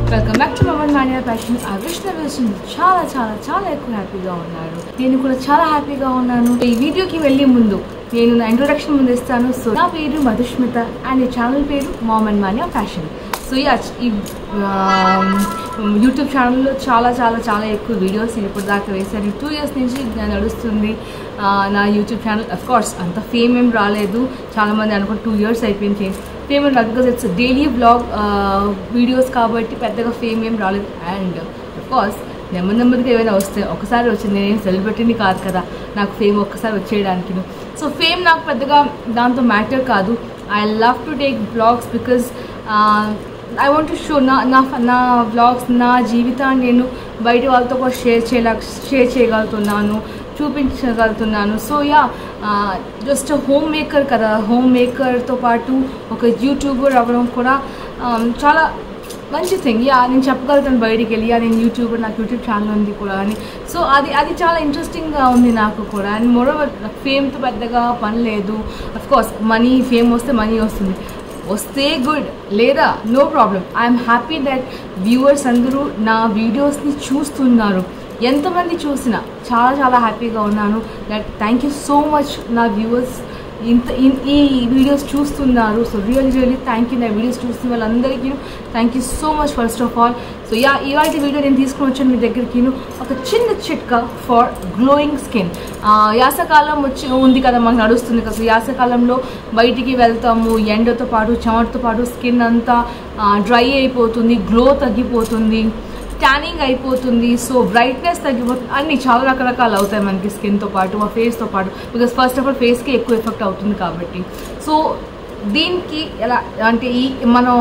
welcome back to మమన్ mania passion uh Vishnu Wilson చాలా చాలా చాలా ఎక్కువ హ్యాపీగా ఉన్నారు నేను కూడా చాలా హ్యాపీగా ఉన్నాను ఈ వీడియోకి వెళ్ళే ముందు నేను నా ఇంట్రొడక్షన్ ముందు ఇస్తాను సో నా పేరు మధుష్మిత అండ్ ఈ ఛానల్ పేరు మామన్ మానియా ఫ్యాషన్ సో యా ఈ యూట్యూబ్ ఛానల్లో చాలా చాలా చాలా ఎక్కువ వీడియోస్ ఇప్పుడు దాకా వేశాను టూ ఇయర్స్ నుంచి నేను నడుస్తుంది ఆ, నా యూట్యూబ్ ఛానల్ అఫ్ కోర్స్ అంత ఫేమ్ ఏం రాలేదు చాలామంది అనుకుంటే టూ ఇయర్స్ అయిపోయింది ఫేమ్ ఫేమ్ ఏం రాదు because it's daily vlog videos కాబట్టి పెద్దగా ఫేమ్ ఏం రాలేదు అండ్ అఫ్ కోర్స్ నెమ్మది నెమ్మదిగా ఏమైనా వస్తే ఒకసారి వచ్చింది నేనేం సెలబ్రిటీని కాదు కదా నాకు ఫేమ్ ఒక్కసారి వచ్చేయడానికి సో ఫేమ్ నాకు పెద్దగా దాంతో మ్యాటర్ కాదు I love to take vlogs because I want to show నా నా నా బ్లాగ్స్ నా జీవితాన్ని నేను బయట వాళ్ళతో కూడా షేర్ చేయలే షేర్ చేయగలుగుతున్నాను చూపించగలుగుతున్నాను so yeah just homemaker కదా హోమ్ మేకర్తో పాటు ఒక యూట్యూబర్ అవ్వడం కూడా um, చాలా మంచి థింగ్ యా నేను చెప్పగలుగుతాను బయటికి వెళ్ళి యా నేను యూట్యూబర్ నాకు యూట్యూబ్ ఛానల్ ఉంది కూడా అని సో అది అది చాలా ఇంట్రెస్టింగ్గా ఉంది నాకు కూడా అండ్ మోరోవర్ ఫేమ్తో పెద్దగా పని లేదు అఫ్ కోర్స్ మనీ ఫేమ్ వస్తే మనీ వస్తుంది వస్తే గుడ్ లేదా no problem I'm happy that viewers అందరూ నా వీడియోస్ని చూస్తున్నారు ఎంతమంది చూసినా చాలా చాలా హ్యాపీగా ఉన్నాను that thank you so much నా వ్యూవర్స్ ఇంత ఇన్- ఈ వీడియోస్ చూస్తున్నారు so real really thank you నా వీడియోస్ చూస్తున్న వాళ్ళందరికీ thank you so much first of all so yeah ఇవాళ వీడియో నేను తీసుకుని వచ్చాను మీ దగ్గరికి ఒక చిన్న చిట్కా ఫర్ గ్లోయింగ్ స్కిన్ యాసకాలం వచ్చి ఉంది కదా మనకు నడుస్తుంది కదా సో యాసకాలంలో బయటికి వెళ్తాము ఎండతో పాటు చెమటతో పాటు స్కిన్ అంతా డ్రై అయిపోతుంది గ్లో తగ్గిపోతుంది ట్యానింగ్ అయిపోతుంది సో బ్రైట్నెస్ తగ్గిపోతుంది అన్ని చాలా రకరకాలు అవుతాయి మనకి స్కిన్తో పాటు ఆ ఫేస్తో పాటు బికాస్ ఫస్ట్ ఆఫ్ ఆల్ ఫేస్కి ఎక్కువ ఎఫెక్ట్ అవుతుంది కాబట్టి సో దీనికి ఎలా అంటే ఈ మనం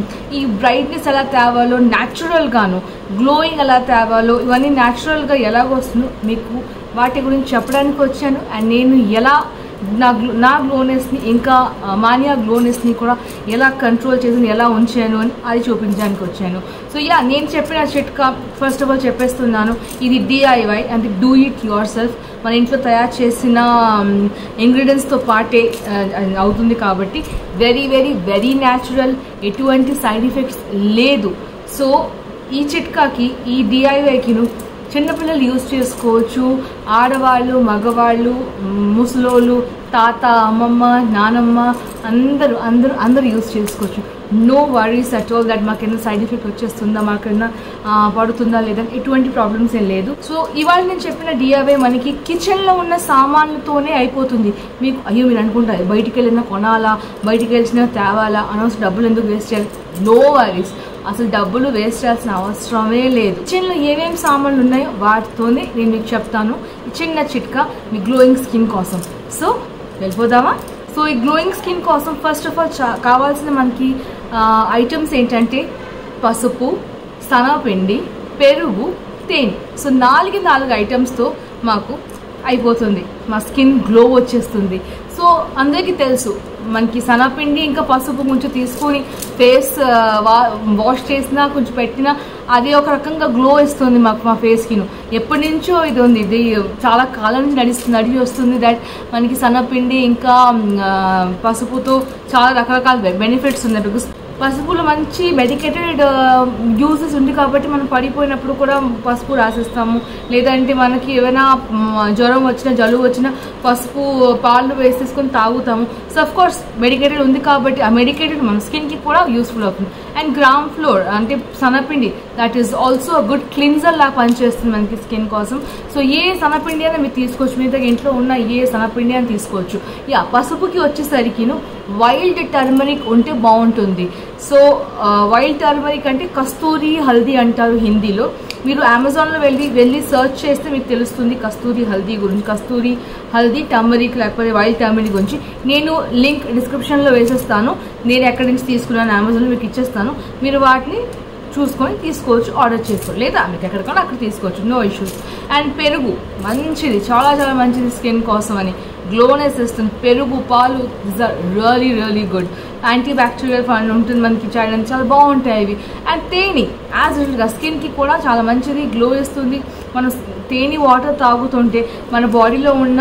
ఈ బ్రైట్నెస్ ఎలా తేవాలో న్యాచురల్గాను గ్లోయింగ్ ఎలా తేవాలో ఇవన్నీ న్యాచురల్గా ఎలాగొస్తుందో మీకు వాటి గురించి చెప్పడానికి వచ్చాను అండ్ నేను ఎలా నా గ్లో నా గ్లోనెస్ని ఇంకా ఆ, మానియా గ్లోనెస్ని కూడా ఎలా కంట్రోల్ చేసి ఎలా ఉంచాను అని అది చూపించడానికి వచ్చాను సో యా నేను చెప్పిన చిట్కా ఫస్ట్ ఆఫ్ ఆల్ చెప్పేస్తున్నాను ఇది డిఐవై అంటే డూ ఇట్ యువర్ సెల్ఫ్ మన ఇంట్లో తయారు చేసిన ఇంగ్రీడియంట్స్తో పాటే ఆ, అవుతుంది కాబట్టి వెరీ వెరీ వెరీ న్యాచురల్ ఎటువంటి సైడ్ ఎఫెక్ట్స్ లేదు సో ఈ చిట్కాకి ఈ డిఐవైకిను చిన్నపిల్లలు యూజ్ చేసుకోవచ్చు ఆడవాళ్ళు మగవాళ్ళు ముసలోళ్ళు తాత అమ్మమ్మ నానమ్మ అందరూ అందరూ అందరూ యూజ్ చేసుకోవచ్చు no worries at all that మాకేమైనా సైడ్ ఎఫెక్ట్ వచ్చేస్తుందా మాకైనా ఆ, పడుతుందా లేదా ఎటువంటి ప్రాబ్లమ్స్ ఏం లేదు సో ఇవాళ నేను చెప్పిన డిఐవై మనకి కిచెన్లో ఉన్న సామాన్లతోనే అయిపోతుంది మీకు అయ్యో మీరు అనుకుంటారు బయటికి వెళ్ళినా కొనాలా బయటికి వెళ్ళినా తేవాలా అనవసరం డబ్బులు ఎందుకు వేస్ట్ చేయాలి నో వరీస్ అసలు డబ్బులు వేస్ట్ చేయాల్సిన అవసరమే లేదు కిచెన్లో ఏమేమి సామాన్లు ఉన్నాయో వాటితోనే నేను మీకు చెప్తాను ఈ చిన్న చిట్కా మీ గ్లోయింగ్ స్కిన్ కోసం సో వెళ్ళిపోదామా సో ఈ గ్లోయింగ్ స్కిన్ కోసం ఫస్ట్ ఆఫ్ ఆల్ కావాల్సిన మనకి ఐటమ్స్ ఏంటంటే పసుపు స్తనపిండి పెరుగు తేనె సో నాలుగు నాలుగు ఐటమ్స్తో మాకు అయిపోతుంది మా స్కిన్ గ్లో వచ్చేస్తుంది సో అందరికీ తెలుసు మనకి సనపిండి ఇంకా పసుపు కొంచెం తీసుకొని ఫేస్ వా వాష్ చేసినా కొంచెం పెట్టినా అది ఒక రకంగా గ్లో ఇస్తుంది మాకు మా ఫేస్కి ఎప్పటి నుంచో ఇది ఉంది ఇది చాలా కాలం నుంచి నడిస్తుంది నడిచి వస్తుంది దట్ మనకి సన్నపిండి ఇంకా ఆ, పసుపుతో చాలా రకరకాల బెనిఫిట్స్ ఉన్నాయి బికాస్ పసుపులో మంచి మెడికేటెడ్ యూజెస్ ఉంది కాబట్టి మనం పడిపోయినప్పుడు కూడా పసుపు రాసిస్తాము లేదంటే మనకి ఏమైనా మ్, జ్వరం వచ్చినా జలుబు వచ్చినా పసుపు పాలు వేసేసుకొని తాగుతాము సో అఫ్ కోర్స్ మెడికేటెడ్ ఉంది కాబట్టి ఆ మెడికేటెడ్ మన స్కిన్కి కూడా యూస్ఫుల్ అవుతుంది అండ్ గ్రామ్ ఫ్లోర్ అంటే సనపిండి that is also good cleanser లాగా పనిచేస్తుంది మనకి స్కిన్ కోసం సో ఏ సనపిండి అయినా మీరు తీసుకోవచ్చు మీ దగ్గర ఇంట్లో ఉన్న ఏ సనపిండి అని తీసుకోవచ్చు యా పసుపుకి వచ్చేసరికిను వైల్డ్ టర్మరిక్ ఉంటే బాగుంటుంది సో వైల్డ్ టర్మరిక్ అంటే కస్తూరి హల్దీ అంటారు హిందీలో మీరు అమెజాన్లో వెళ్ళి వెళ్ళి సెర్చ్ చేస్తే మీకు తెలుస్తుంది కస్తూరి హల్దీ గురించి కస్తూరి హల్దీ టర్మరిక్ లేకపోతే వైల్డ్ టర్మరిక్ గురించి నేను లింక్ డిస్క్రిప్షన్లో వేసేస్తాను నేను ఎక్కడి నుంచి తీసుకున్నాను అమెజాన్లో మీకు ఇచ్చేస్తాను మీరు వాటిని చూసుకొని తీసుకోవచ్చు ఆర్డర్ చేసుకోవచ్చు లేదా మీకు ఎక్కడికైనా అక్కడ తీసుకోవచ్చు నో ఇష్యూస్ అండ్ పెరుగు మంచిది చాలా చాలా మంచిది స్కిన్ కోసం అని గ్లోనెస్ ఇస్తుంది పెరుగు పాలు is are really really good antibacterial ఫండ్ ఉంటుంది మనకి చేయడానికి చాలా బాగుంటాయి ఇవి అండ్ తేనె యాజ్ యూజువల్గా స్కిన్కి కూడా చాలా మంచిది గ్లో ఇస్తుంది మనం తేనె వాటర్ తాగుతుంటే మన బాడీలో ఉన్న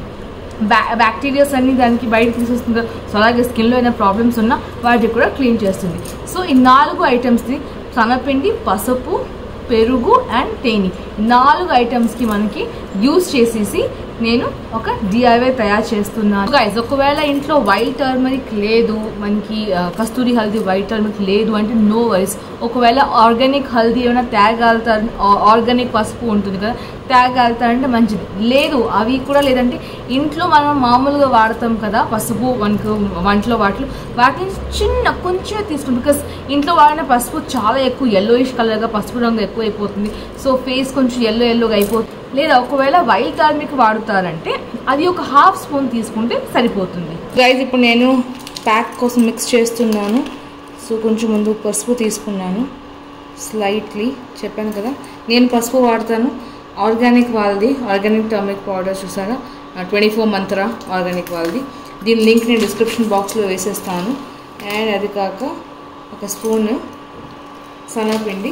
బ్యా బ్యాక్టీరియాస్ అన్ని దానికి బయట తీసేస్తుంది సో అలాగే స్కిన్లో ఏదైనా ప్రాబ్లమ్స్ ఉన్నా వాటికి కూడా క్లీన్ చేస్తుంది సో ఈ నాలుగు ఐటమ్స్ని శనగపిండి పసుపు పెరుగు అండ్ తేనె నాలుగు ఐటమ్స్కి మనకి యూస్ చేసేసి నేను ఒక డిఐవై తయారు చేస్తున్నాను గైస్ ఒకవేళ ఇంట్లో వైట్ టర్మరిక్ లేదు మనకి ఆ, కస్తూరి హల్దీ వైట్ టర్మరిక్ లేదు అంటే నో వైస్ ఒకవేళ ఆర్గానిక్ హల్దీ ఏమైనా తేగలుగుతారు ఆర్గానిక్ పసుపు ఉంటుంది కదా తేగలుగుతారంటే మంచిది లేదు అవి కూడా లేదంటే ఇంట్లో మనం మామూలుగా వాడతాం కదా పసుపు మనకు వంటలో వాటిలో వాటిని చిన్న కొంచెం తీసుకుంటాం బికాస్ ఇంట్లో వాడిన పసుపు చాలా ఎక్కువ ఎల్లోయిష్ కలర్గా పసుపు రంగు ఎక్కువ అయిపోతుంది సో ఫేస్ కొంచెం ఎల్లో ఎల్లోగా అయిపోతుంది లేదా ఒకవేళ వైట్ టర్మిక్ వాడుతారంటే అది ఒక హాఫ్ స్పూన్ తీసుకుంటే సరిపోతుంది గైజ్ ఇప్పుడు నేను ప్యాక్ కోసం మిక్స్ చేస్తున్నాను సో కొంచెం ముందు పసుపు తీసుకున్నాను స్లైట్లీ చెప్పాను కదా నేను పసుపు వాడతాను ఆర్గానిక్ వాళ్ళది ఆర్గానిక్ టర్మిక్ పౌడర్ చూసారా ట్వంటీ ఫోర్ మంత్ర ఆర్గానిక్ వాళ్ళది దీని లింక్ నేను డిస్క్రిప్షన్ బాక్స్లో వేసేస్తాను అండ్ అది కాక ఒక స్పూన్ శనగపిండి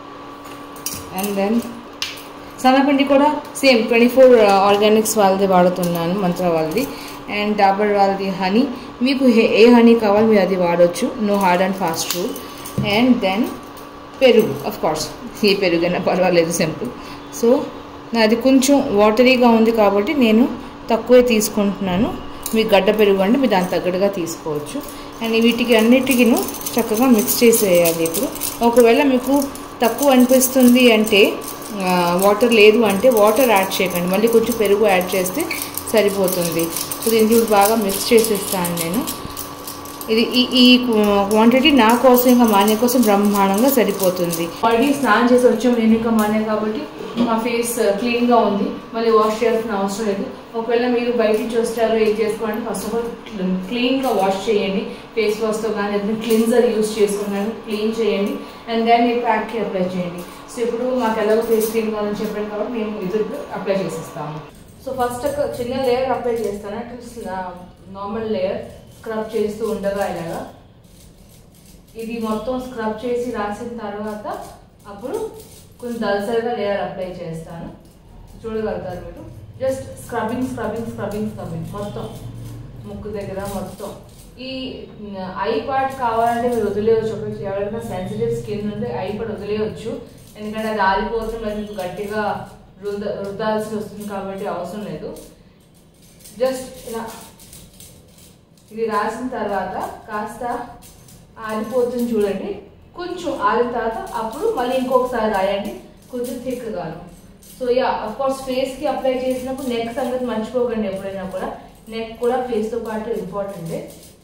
అండ్ దెన్ శనగపిండి కూడా సేమ్ ట్వంటీ ఫోర్ ఆర్గానిక్స్ వాళ్ళది వాడుతున్నాను మంత్ర వాళ్ళది అండ్ డాబర్ వాళ్ళది హనీ మీకు ఏ- ఏ హనీ కావాలి మీరు అది వాడొచ్చు no hard and fast rule and then పెరుగు అఫ్ కోర్స్ ఏ పెరుగైనా పర్వాలేదు సింపుల్ సో నాది కొంచెం వాటరీగా ఉంది కాబట్టి నేను తక్కువే తీసుకుంటున్నాను మీ గడ్డ పెరుగు అంటే మీరు దాని తగ్గట్టుగా తీసుకోవచ్చు అండ్ వీటికి అన్నిటికీను చక్కగా మిక్స్ చేసేయాలి ఇప్పుడు ఒకవేళ మీకు తక్కువ అనిపిస్తుంది అంటే వాటర్ లేదు అంటే వాటర్ యాడ్ చేయకండి మళ్ళీ కొంచెం పెరుగు యాడ్ చేస్తే సరిపోతుంది సో దీనికి ఇప్పుడు బాగా మిక్స్ చేసేస్తాను నేను ఇది ఈ ఈ క్వాంటిటీ నా కోసం ఇంకా మాన్య కోసం బ్రహ్మాండంగా సరిపోతుంది ఆల్రెడీ స్నానం చేసి వచ్చాం నేను ఇంకా మాన్య కాబట్టి మా ఫేస్ క్లీన్గా ఉంది మళ్ళీ వాష్ చేయాల్సిన అవసరం లేదు ఒకవేళ మీరు బయట నుంచి వస్తారో ఏం చేసుకోవాలంటే ఫస్ట్ ఆఫ్ ఆల్ క్లీన్గా వాష్ చేయండి ఫేస్ వాష్తో కానీ ఏదైనా క్లిన్జర్ యూస్ చేసుకున్నాను క్లీన్ చేయండి అండ్ దెన్ మీరు ప్యాక్కి అప్లై చేయండి సో ఇప్పుడు మాకు ఎలాగో ఫేస్ క్లీన్గా ఉందని చెప్పాను కాబట్టి మేము ఇది అప్లై చేసేస్తాము సో ఫస్ట్ ఒక చిన్న లేయర్ అప్లై చేస్తాను అంటే నార్మల్ లేయర్ స్క్రబ్ చేస్తూ ఉండగా ఇలాగా ఇది మొత్తం స్క్రబ్ చేసి రాసిన తర్వాత అప్పుడు కొంచెం దల్సరిగా లేయర్ అప్లై చేస్తాను చూడగలుగుతారు మీరు just scrubbing scrubbing scrubbing scrubbing మొత్తం ముక్కు దగ్గర మొత్తం ఈ ఐ పార్ట్ కావాలంటే మీరు వదిలేయచ్చు ఒక ఎవరికైనా సెన్సిటివ్ స్కిన్ ఉంటే ఐ పార్ట్ వదిలేయచ్చు ఎందుకంటే అది ఆరిపోతుంది మరి మీకు గట్టిగా రుద్ద రుద్దాల్సి వస్తుంది కాబట్టి అవసరం లేదు జస్ట్ ఇలా ఇది రాసిన తర్వాత కాస్త ఆరిపోతుంది చూడండి కొంచెం ఆరిన తర్వాత అప్పుడు మళ్ళీ ఇంకొకసారి రాయండి కొంచెం థిక్గాను సో యా అఫ్ కోర్స్ ఫేస్కి అప్లై చేసినప్పుడు నెక్ సంగతి మర్చిపోకండి ఎప్పుడైనా కూడా నెక్ కూడా ఫేస్తో పాటు ఇంపార్టెంటే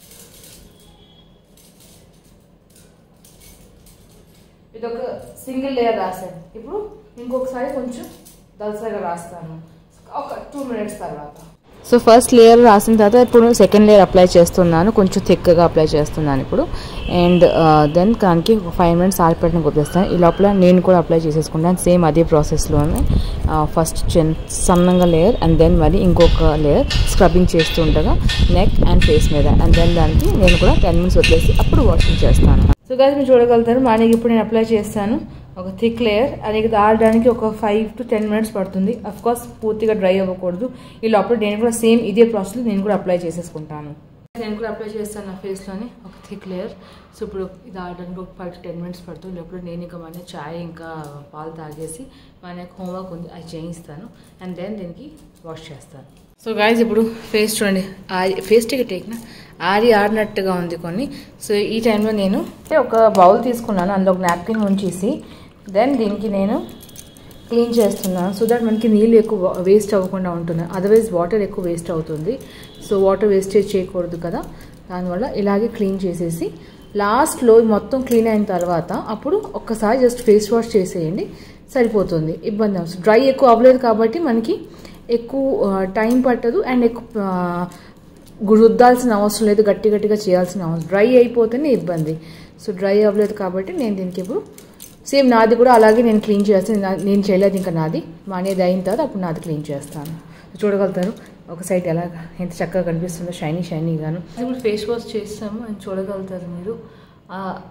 ఇది ఒక సింగిల్ లేయర్ రాశాను ఇప్పుడు ఇంకొకసారి కొంచెం దలసరిగా రాస్తాను ఒక టూ మినిట్స్ తర్వాత సో ఫస్ట్ లేయర్ రాసిన తర్వాత ఇప్పుడు సెకండ్ లేయర్ అప్లై చేస్తున్నాను కొంచెం థిక్గా అప్లై చేస్తున్నాను ఇప్పుడు అండ్ దెన్ దానికి ఒక ఫైవ్ మినిట్స్ ఆరిపెట్టడం వదిలేస్తాను ఈ లోపల నేను కూడా అప్లై చేసేసుకుంటాను సేమ్ అదే ప్రాసెస్లోనే ఫస్ట్ చిన్ సన్నంగా లేయర్ అండ్ దెన్ మరి ఇంకొక లేయర్ స్క్రబ్బింగ్ చేస్తూ ఉండగా నెక్ అండ్ ఫేస్ మీద అండ్ దెన్ దానికి నేను కూడా టెన్ మినిట్స్ వదిలేసి అప్పుడు వాషింగ్ చేస్తాను సో గాయస్ మీరు చూడగలుగుతారు మనకి ఇప్పుడు నేను అప్లై చేస్తాను ఒక థిక్ లేయర్ అది ఆడడానికి ఒక ఫైవ్ టు టెన్ మినిట్స్ పడుతుంది అఫ్ కోర్స్ పూర్తిగా డ్రై అవ్వకూడదు ఈ లోపల నేను కూడా సేమ్ ఇదే ప్రాసెస్ నేను కూడా అప్లై చేసేసుకుంటాను నేను కూడా అప్లై చేస్తాను నా ఫేస్లోనే ఒక థిక్ లేయర్ సో ఇప్పుడు ఇది ఆడడానికి ఒక ఫైవ్ టు టెన్ మినిట్స్ పడుతుంది లోపల నేను ఇంకా మన చాయ్ ఇంకా పాలు తాగేసి మన హోంవర్క్ ఉంది అది చేయిస్తాను అండ్ దెన్ దీనికి వాష్ చేస్తాను సో గాయస్ ఇప్పుడు ఫేస్ చూడండి ఆరి ఫేస్ టికెట్ టేకిన ఆరి ఆడినట్టుగా ఉంది కొన్ని సో ఈ టైంలో నేను ఒక బౌల్ తీసుకున్నాను అందులో ఒక నాప్కిన్ ఉంచేసి దెన్ దీనికి నేను క్లీన్ చేస్తున్నాను సో దట్ మనకి నీళ్ళు ఎక్కువ వేస్ట్ అవ్వకుండా ఉంటుంది అదర్వైజ్ వాటర్ ఎక్కువ వేస్ట్ అవుతుంది సో వాటర్ వేస్టేజ్ చేయకూడదు కదా దానివల్ల ఇలాగే క్లీన్ చేసేసి లాస్ట్లో మొత్తం క్లీన్ అయిన తర్వాత అప్పుడు ఒక్కసారి జస్ట్ ఫేస్ వాష్ చేసేయండి సరిపోతుంది ఇబ్బంది అవసరం డ్రై ఎక్కువ అవ్వలేదు కాబట్టి మనకి ఎక్కువ టైం పట్టదు అండ్ ఎక్కువ ఆ, రుద్దాల్సిన అవసరం లేదు గట్టి గట్టిగా చేయాల్సిన అవసరం డ్రై అయిపోతేనే ఇబ్బంది సో డ్రై అవ్వలేదు కాబట్టి నేను దీనికి ఇప్పుడు సేమ్ నాది కూడా అలాగే నేను క్లీన్ చేస్తాను నా- నేను చేయలేదు ఇంకా నాది మా అనేది అయిన తర్వాత అప్పుడు నాది క్లీన్ చేస్తాను చూడగలుగుతారు ఒక సైడ్ ఎలా ఎంత చక్కగా కనిపిస్తుందో షైనీ షైనీగాను ఇప్పుడు ఫేస్ వాష్ చేస్తాము అని చూడగలుగుతారు మీరు ఆ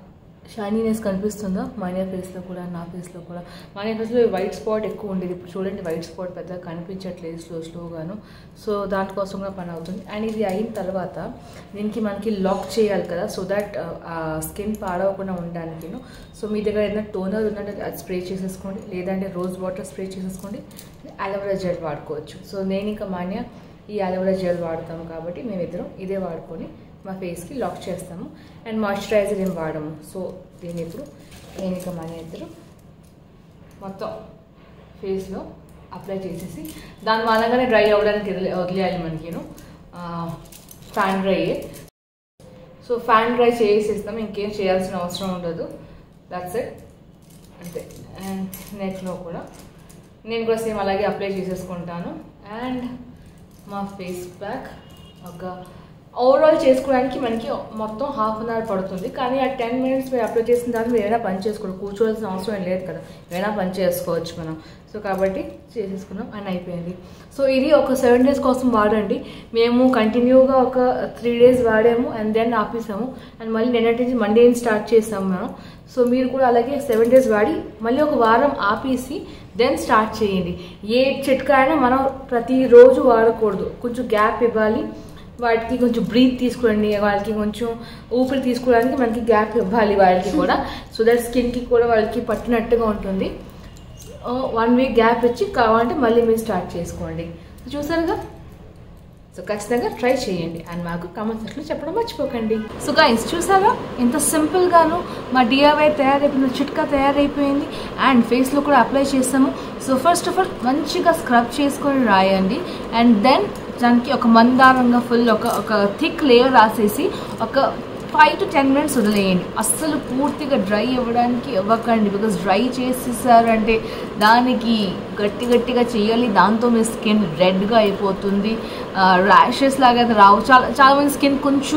షైనీనెస్ కనిపిస్తుందా మానియా ఫేస్లో కూడా నా ఫేస్లో కూడా మానియా ఫేస్లో వైట్ స్పాట్ ఎక్కువ ఉండేది ఇప్పుడు చూడండి వైట్ స్పాట్ పెద్దగా కనిపించట్లేదు స్లో స్లోగాను సో దానికోసం కూడా పని అవుతుంది అండ్ ఇది అయిన తర్వాత దీనికి మనకి లాక్ చేయాలి కదా సో దట్ ఆ స్కిన్ పాడవకుండా ఉండడానికి సో మీ దగ్గర ఏదైనా టోనర్ ఉన్నట్టు అది స్ప్రే చేసేసుకోండి లేదంటే రోజ్ వాటర్ స్ప్రే చేసేసుకోండి అలోవెరా జెల్ వాడుకోవచ్చు సో నేను ఇంకా మాన్య ఈ అలోవెరా జెల్ వాడతాము కాబట్టి మేమిద్దరం ఇదే వాడుకొని మా ఫేస్కి లాక్ చేస్తాము అండ్ మాయిశ్చరైజర్ ఏం వాడము సో దీన్ని ఇప్పుడు నేను ఇక మన ఇద్దరు మొత్తం ఫేస్లో అప్లై చేసేసి దాని మూలంగానే డ్రై అవ్వడానికి వదిలే- వదిలేయాలి మనకిను fan dry so fan dry చేసేస్తాం ఇంకేం చేయాల్సిన అవసరం ఉండదు దట్స్ ఇట్ అంతే అండ్ నెక్లో కూడా నేను కూడా సేమ్ అలాగే అప్లై చేసేసుకుంటాను అండ్ మా ఫేస్ ప్యాక్ ఒక ఓవరాల్ చేసుకోవడానికి మనకి మొత్తం హాఫ్ అన్ అవర్ పడుతుంది కానీ ఆ టెన్ మినిట్స్ మీరు అప్లై చేసిన తర్వాత మీరు ఏదైనా పని చేసుకోండి కూర్చోవాల్సిన అవసరం ఏం లేదు కదా ఏదైనా పని చేసుకోవచ్చు మనం సో కాబట్టి చేసేసుకున్నాం అని అయిపోయింది సో ఇది ఒక సెవెన్ డేస్ కోసం వాడండి మేము కంటిన్యూగా ఒక త్రీ డేస్ వాడాము అండ్ దెన్ ఆపేసాము అండ్ మళ్ళీ నిన్నటి నుంచి మండే స్టార్ట్ చేసాము మనం సో మీరు కూడా అలాగే సెవెన్ డేస్ వాడి మళ్ళీ ఒక వారం ఆపేసి దెన్ స్టార్ట్ చేయండి ఏ చిట్కా అయినా మనం ప్రతిరోజు వాడకూడదు కొంచెం గ్యాప్ ఇవ్వాలి వాటికి కొంచెం బ్రీత్ తీసుకోండి వాళ్ళకి కొంచెం ఊపిరి తీసుకోవడానికి మనకి గ్యాప్ ఇవ్వాలి వాళ్ళకి కూడా సో దట్ స్కిన్కి కూడా వాళ్ళకి పట్టినట్టుగా ఉంటుంది వన్ వీక్ గ్యాప్ ఇచ్చి కావాలంటే మళ్ళీ మీరు స్టార్ట్ చేసుకోండి చూసారుగా సో ఖచ్చితంగా ట్రై చేయండి అండ్ మాకు కామెంట్ సెక్షన్లో చెప్పడం మర్చిపోకండి సో గైస్ చూసారా ఎంత సింపుల్గాను మా డిఐవై తయారైపోయింది చిట్కా తయారైపోయింది అండ్ ఫేస్లో కూడా అప్లై చేస్తాము సో ఫస్ట్ ఆఫ్ ఆల్ మంచిగా స్క్రబ్ చేసుకొని రాయండి అండ్ దెన్ దానికి ఒక మందారంగా ఫుల్ ఒక ఒక థిక్ లేయర్ రాసేసి ఒక ఫైవ్ టు టెన్ మినిట్స్ వదిలేయండి అస్సలు పూర్తిగా డ్రై అవ్వడానికి ఇవ్వకండి బికాస్ డ్రై చేసేసారంటే దానికి గట్టి గట్టిగా చేయాలి దాంతో మీ స్కిన్ రెడ్గా అయిపోతుంది ర్యాషెస్ లాగా అయితే రావు చాలా చాలా మంది స్కిన్ కొంచెం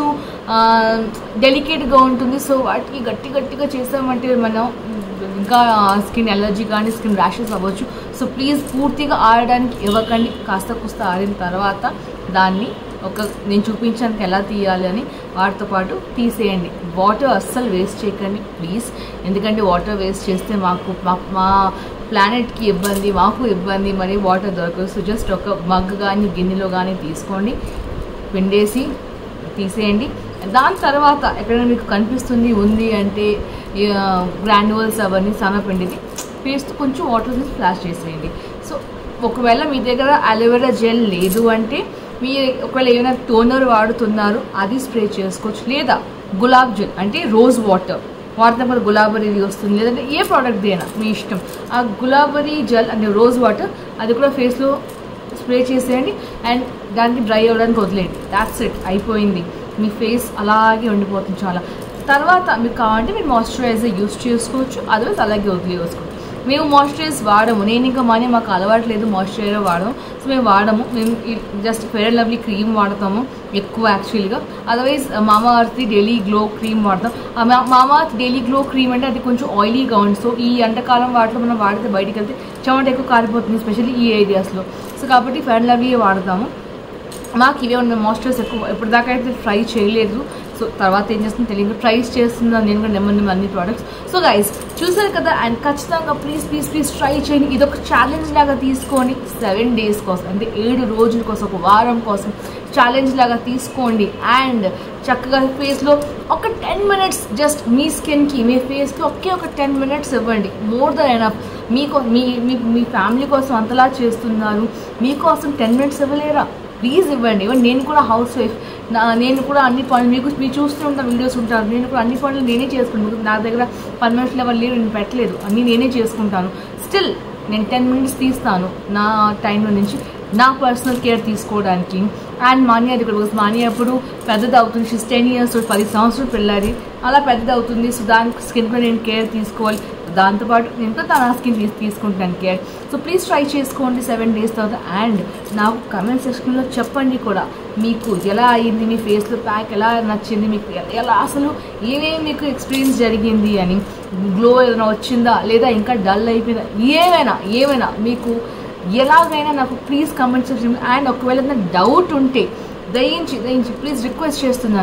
డెలికేట్గా ఉంటుంది సో వాటికి గట్టి గట్టిగా చేసామంటే మనం ఇంకా స్కిన్ ఎలర్జీ కానీ స్కిన్ ర్యాషెస్ అవ్వచ్చు సో ప్లీజ్ పూర్తిగా ఆడడానికి ఇవ్వకండి కాస్త కుస్త ఆడిన తర్వాత దాన్ని ఒక నేను చూపించానికి ఎలా తీయాలి అని వాటితో పాటు తీసేయండి వాటర్ అస్సలు వేస్ట్ చేయకండి ప్లీజ్ ఎందుకంటే వాటర్ వేస్ట్ చేస్తే మాకు మా- మా ప్లానెట్కి ఇబ్బంది మాకు ఇబ్బంది మరి వాటర్ దొరకదు సో జస్ట్ ఒక మగ్ కానీ గిన్నెలో కానీ తీసుకోండి పిండేసి తీసేయండి దాని తర్వాత ఎక్కడైనా మీకు కనిపిస్తుంది ఉంది అంటే గ్రాన్యువల్స్ అవన్నీ సన్నపిండిది పేస్ట్ కొంచెం వాటర్ వేసి ఫ్లాష్ చేసేయండి సో ఒకవేళ మీ దగ్గర అలోవెరా జెల్ లేదు అంటే మీ ఒకవేళ ఏమైనా టోనర్ వాడుతున్నారు అది స్ప్రే చేసుకోవచ్చు లేదా గులాబ్ జెల్ అంటే రోజ్ వాటర్ వాడినప్పుడు గులాబరీ వస్తుంది లేదంటే ఏ ప్రోడక్ట్ అయినా మీ ఇష్టం ఆ గులాబరీ జెల్ అంటే రోజ్ వాటర్ అది కూడా ఫేస్లో స్ప్రే చేసేయండి అండ్ దానికి డ్రై అవ్వడానికి వదిలేయండి దాట్స్ ఇట్ అయిపోయింది మీ ఫేస్ అలాగే ఉండిపోతుంది చాలా తర్వాత మీకు కావాలంటే మీరు మాయిశ్చరైజర్ యూస్ చేసుకోవచ్చు అదర్వైజ్ అలాగే వదిలేసుకోవచ్చు మేము మాయిశ్చరైజ్ వాడము నేను ఇంకా మనీ మాకు అలవాట్లేదు మాయిశ్చరైజర్ వాడము సో మేము వాడము మేము just Fair and Lovely cream వాడతాము ఎక్కువ యాక్చువల్గా అదర్వైజ్ మామా అర్త్ డైలీ గ్లో క్రీమ్ వాడతాం ఆ మా- మామా అర్త్ డైలీ గ్లో క్రీమ్ అంటే అది కొంచెం ఆయిలీగా ఉంది సో ఈ ఎండాకాలం వాటిలో మనం వాడితే బయటికి వెళ్తే చెమట ఎక్కువ కారిపోతుంది ఎస్పెషల్లీ ఈ ఏరియాస్లో సో కాబట్టి ఫెయిర్ అండ్ లవ్లీ వాడతాము మాకు ఇవే ఉన్నాయి మాయిశ్చరైజ్ ఎక్కువ ఇప్పుడు దాకా అయితే ట్రై చేయలేదు సో తర్వాత ఏం చేస్తుందో తెలియదు ట్రై చేస్తున్నాను నేను కూడా నెమ్మది నెమ్మది అన్ని ప్రోడక్ట్స్ సో గైస్ చూసారు కదా అండ్ ఖచ్చితంగా ప్లీజ్ ప్లీజ్ ప్లీజ్ ట్రై చేయండి ఇది ఒక ఛాలెంజ్ లాగా తీసుకొని సెవెన్ డేస్ కోసం అంటే ఏడు రోజుల కోసం ఒక వారం కోసం ఛాలెంజ్ లాగా తీసుకోండి అండ్ చక్కగా ఫేస్లో ఒక టెన్ మినిట్స్ జస్ట్ మీ స్కిన్కి మీ ఫేస్కి ఒకే ఒక టెన్ మినిట్స్ ఇవ్వండి మోర్ దెన్ ఎనఫ్ మీకో మీ మీ మీ ఫ్యామిలీ కోసం అంతలా చేస్తున్నారు మీకోసం టెన్ మినిట్స్ ఇవ్వలేరా ప్లీజ్ ఇవ్వండి ఇవ్వండి నేను కూడా హౌస్ వైఫ్ నా నేను కూడా అన్ని పనులు మీకు మీరు చూస్తూ ఉంటాను వీడియోస్ ఉంటారు నేను కూడా అన్ని పనులు నేనే చేసుకుంటాను నా దగ్గర పని మనుషులు ఎవరు లేరు నేను పెట్టలేదు అన్నీ నేనే చేసుకుంటాను స్టిల్ నేను టెన్ మినిట్స్ తీస్తాను నా టైంలో నుంచి నా పర్సనల్ కేర్ తీసుకోవడానికి అండ్ మాని అది కూడా మాని అప్పుడు పెద్దది అవుతుంది షిస్ టెన్ ఇయర్స్ పది సంవత్సరాలు పిల్లాడి అలా పెద్దది అవుతుంది సో దానికి స్కిన్ కూడా నేను కేర్ తీసుకోవాలి దాంతోపాటు నేను కూడా తన స్కిన్ తీసి తీసుకుంటాను కేర్ సో ప్లీజ్ ట్రై చేసుకోండి సెవెన్ డేస్ తర్వాత అండ్ నాకు కమెంట్ సెక్షన్లో చెప్పండి కూడా మీకు ఎలా అయ్యింది మీ ఫేస్లో ప్యాక్ ఎలా నచ్చింది మీకు ఎ- ఎలా అసలు ఏమేమి మీకు ఎక్స్పీరియన్స్ జరిగింది అని గ్లో ఏదైనా వచ్చిందా లేదా ఇంకా డల్ అయిపోయిందా ఏమైనా ఏమైనా మీకు ఎలాగైనా నాకు ప్లీజ్ కమెంట్ సెక్షన్ అండ్ ఒకవేళ ఏదైనా డౌట్ ఉంటే దయించి దయించి ప్లీజ్ రిక్వెస్ట్ చేస్తున్నాను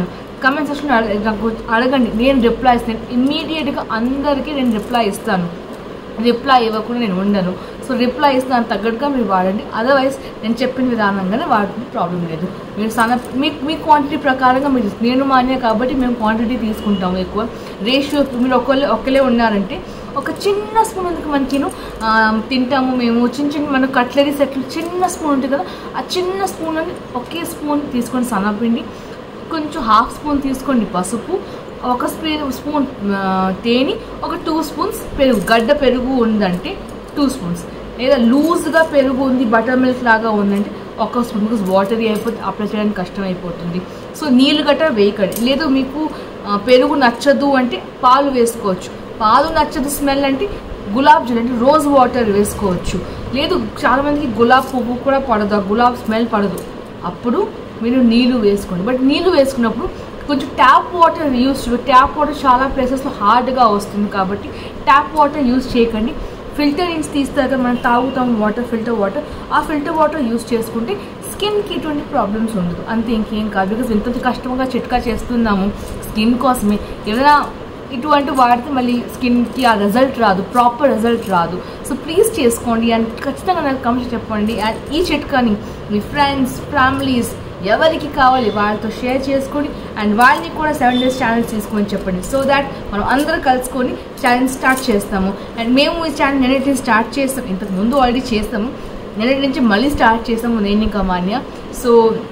కమెంట్ సెక్షన్ నాకు అడగండి నేను రిప్లై ఇస్తాను ఇమ్మీడియట్గా అందరికీ నేను రిప్లై ఇస్తాను రిప్లై ఇవ్వకుండా నేను ఉండను సో రిప్లై ఇస్తాను తగ్గట్టుగా మీరు వాడండి అదర్వైజ్ నేను చెప్పిన విధానంగానే వాడండి ప్రాబ్లం లేదు మీరు సన మీ మీ క్వాంటిటీ ప్రకారంగా మీరు నేను మాన్య కాబట్టి మేము క్వాంటిటీ తీసుకుంటాము ఎక్కువ రేషియో మీరు ఒకళ్ళే ఒక్కలే ఉన్నారంటే ఒక చిన్న స్పూన్ ఉంది మనకిను ఆ, తింటాము మేము చిన్న చిన్న మన కట్లరీ సెట్లు చిన్న స్పూన్ ఉంటుంది కదా ఆ చిన్న స్పూన్ అని ఒకే స్పూన్ తీసుకొని సన్నపిండి కొంచెం హాఫ్ స్పూన్ తీసుకోండి పసుపు ఒక స్పూన్ స్పూన్ ఆ, తేనె ఒక టూ స్పూన్స్ పెరుగు గడ్డ పెరుగు ఉందంటే టూ స్పూన్స్ లేదా లూజ్గా పెరుగు ఉంది బటర్ మిల్క్ లాగా ఉందంటే ఒక స్పూన్ బికాస్ వాటరీ అయిపోతే అప్లై చేయడానికి కష్టం అయిపోతుంది సో నీళ్ళు గట్రా వేయకండి లేదు మీకు ఆ, పెరుగు నచ్చదు అంటే పాలు వేసుకోవచ్చు పాలు నచ్చదు స్మెల్ అంటే గులాబ్ జల్ అంటే రోజ్ వాటర్ వేసుకోవచ్చు లేదు చాలామందికి గులాబ్ పువ్వు కూడా పడదు ఆ గులాబ్ స్మెల్ పడదు అప్పుడు మీరు నీళ్ళు వేసుకోండి బట్ నీళ్ళు వేసుకున్నప్పుడు కొంచెం tap water use tap water చాలా ప్లేసెస్లో హార్డ్గా వస్తుంది కాబట్టి ట్యాప్ వాటర్ యూస్ చేయకండి ఫిల్టర్ ఇన్స్ తీస్తారు కదా మనం తాగుతాం వాటర్ ఫిల్టర్ వాటర్ ఆ ఫిల్టర్ వాటర్ యూస్ చేసుకుంటే స్కిన్కి ఎటువంటి ప్రాబ్లమ్స్ ఉండదు అంతే ఇంకేం కాదు బికాస్ ఇంత కష్టంగా చిట్కా చేస్తున్నాము స్కిన్ కోసమే ఏదైనా ఇటువంటి వాడితే మళ్ళీ స్కిన్కి ఆ రిజల్ట్ రాదు ప్రాపర్ రిజల్ట్ రాదు సో ప్లీజ్ చేసుకోండి అండ్ ఖచ్చితంగా నాకు కమెంట్స్ చెప్పండి అండ్ ఈ చిట్కాని మీ ఫ్రెండ్స్ ఫ్యామిలీస్ ఎవరికి కావాలి వాళ్ళతో షేర్ చేసుకోండి అండ్ వాళ్ళని కూడా సెవెన్ డేస్ ఛానల్స్ తీసుకొని చెప్పండి సో దాట్ మనం అందరూ కలుసుకొని ఛానల్ స్టార్ట్ చేస్తాము అండ్ మేము ఈ ఛానల్ నిన్నటి స్టార్ట్ చేస్తాం ఇంతకు ముందు ఆల్రెడీ చేస్తాము నిన్నటి నుంచి మళ్ళీ స్టార్ట్ చేస్తాము నేను ఇంకా Manya so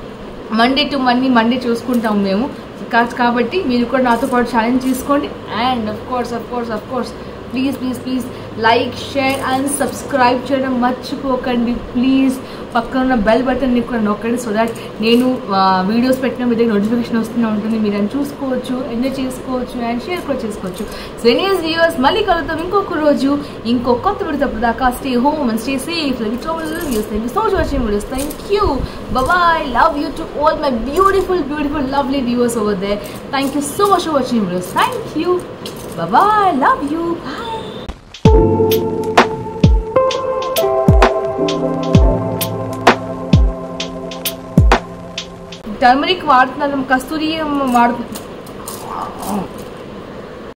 Monday to money Monday చూసుకుంటాం మేము కా- కాబట్టి మీరు కూడా నాతో పాటు ఛాలెంజ్ తీసుకోండి and of course of course of course please please please like share and subscribe చేయడం మర్చిపోకండి ప్లీజ్ పక్కన ఉన్న బెల్ బటన్ని కూడా నొక్కండి సో దాట్ నేను వీడియోస్ పెట్టిన మీ దగ్గర నోటిఫికేషన్ వస్తూనే ఉంటుంది మీరు అని చూసుకోవచ్చు ఎంజాయ్ చేసుకోవచ్చు అండ్ షేర్ కూడా చేసుకోవచ్చు సో ఎనీస్ వ్యూవర్స్ మళ్ళీ కలుద్దాం ఇంకొక రోజు ఇంకో కొత్త విడతప్పుడు దాకా stay home and stay safe like troll views thank you so much watching videos thank you bye love you to all my beautiful beautiful lovely viewers over they thank you so much for watching videos thank you bye love you bye turmeric వాడుతున్నాను కస్తూరి వాడుతున్నాను